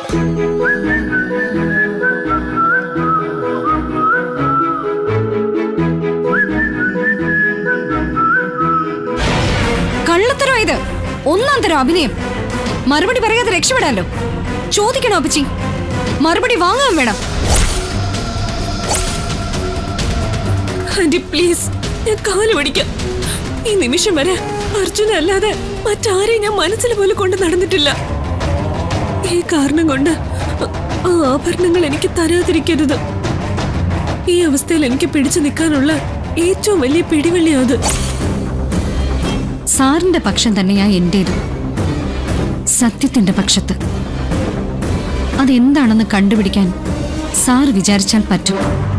കള്ളത്തരോ ഇത് ഒന്നാം തരം അഭിനയം മറുപടി പറയാതെ രക്ഷപ്പെടാലോ ചോദിക്കണോ അപ്പച്ചി മറുപടി വാങ്ങാൻ വേണം ആന്റി പ്ലീസ് ഞാൻ കാല് പിടിക്കാം ഈ നിമിഷം വരെ അർജുന അല്ലാതെ മറ്റാരെയും ഞാൻ മനസ്സിൽ പോലും കൊണ്ട് നടന്നിട്ടില്ല ഈ കാരണം കൊണ്ട് ആ ആഭരണങ്ങൾ എനിക്ക് തരാതിരിക്കരുത് ഈ അവസ്ഥയിൽ എനിക്ക് പിടിച്ചു നിൽക്കാനുള്ള ഏറ്റവും വലിയ പിടിവള്ളി അത് സാറിന്റെ പക്ഷം തന്നെയാ എന്റേത് സത്യത്തിന്റെ പക്ഷത്ത് അതെന്താണെന്ന് കണ്ടുപിടിക്കാൻ സാർ വിചാരിച്ചാൽ പറ്റും